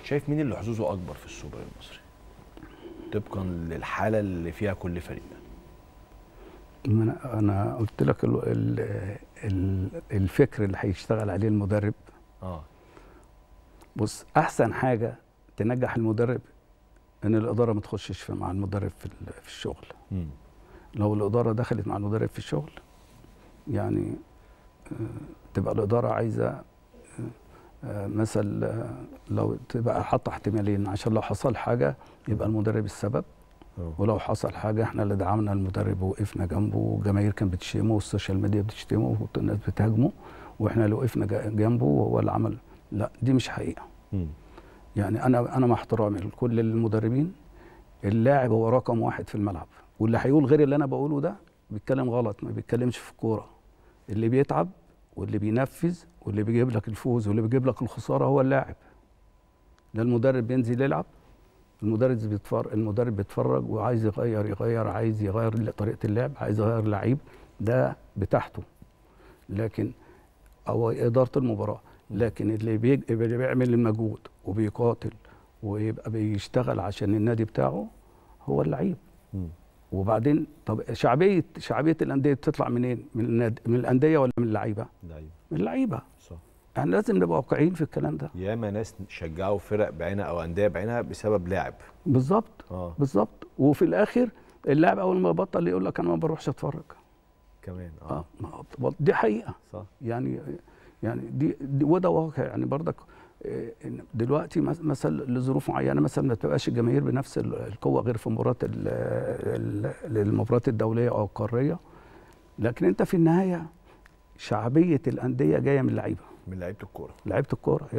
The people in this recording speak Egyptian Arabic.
شايف مين اللي حظوظه اكبر في السوبر المصري طبقا للحاله اللي فيها كل فريق ما انا انا قلت لك ال ال ال الفكر اللي هيشتغل عليه المدرب اه بص احسن حاجه تنجح المدرب ان الاداره ما تخشش في- مع المدرب في ال- في الشغل مم. لو الاداره دخلت مع المدرب في الشغل يعني آه، تبقى الاداره عايزه آه، آه، مثل آه، لو تبقى حاطه احتمالين عشان لو حصل حاجه يبقى المدرب السبب آه. ولو حصل حاجه احنا اللي دعمنا المدرب ووقفنا جنبه والجماهير كانت بتشتمه والسوشيال ميديا بتشتمه والناس بتهاجمه واحنا اللي وقفنا جا- جنبه وهو اللي عمل لا دي مش حقيقه مم. يعني انا انا مع احترامي لكل المدربين اللاعب هو رقم واحد في الملعب واللي هيقول غير اللي انا بقوله ده بيتكلم غلط ما بيتكلمش في الكوره اللي بيتعب واللي بينفذ واللي بيجيب لك الفوز واللي بيجيب لك الخساره هو اللاعب لا المدرب بينزل يلعب المدرب بيتفرج المدرب بيتفرج وعايز يغير يغير عايز يغير طريقه اللعب عايز يغير لعيب ده بتاعته لكن او اداره المباراه لكن اللي, بيج... اللي بيعمل المجهود وبيقاتل ويبقى بيشتغل عشان النادي بتاعه هو اللعيب مم. وبعدين طب شعبيه شعبيه الانديه بتطلع منين؟ من النادي من الانديه ولا من اللعيبه؟ لعيب من اللعيبه صح احنا لازم نبقى واقعيين في الكلام ده ياما ناس شجعوا فرق بعينها او انديه بعينها بسبب لاعب بالظبط اه بالظبط وفي الاخر اللاعب اول ما يبطل يقول لك انا ما بروحش اتفرج كمان اه اه ما- طب دي حقيقه صح يعني يعني دي, دي وده واقع يعني برضك آه، إن دلوقتي مس- مثلا لظروف معينه مثلا ما تبقاش الجماهير بنفس ال- القوه غير في مباراه ال- ال- المباريات الدوليه او القاريه لكن انت في النهايه شعبيه الانديه جايه من اللعيبه من لعيبه الكوره لعيبه الكوره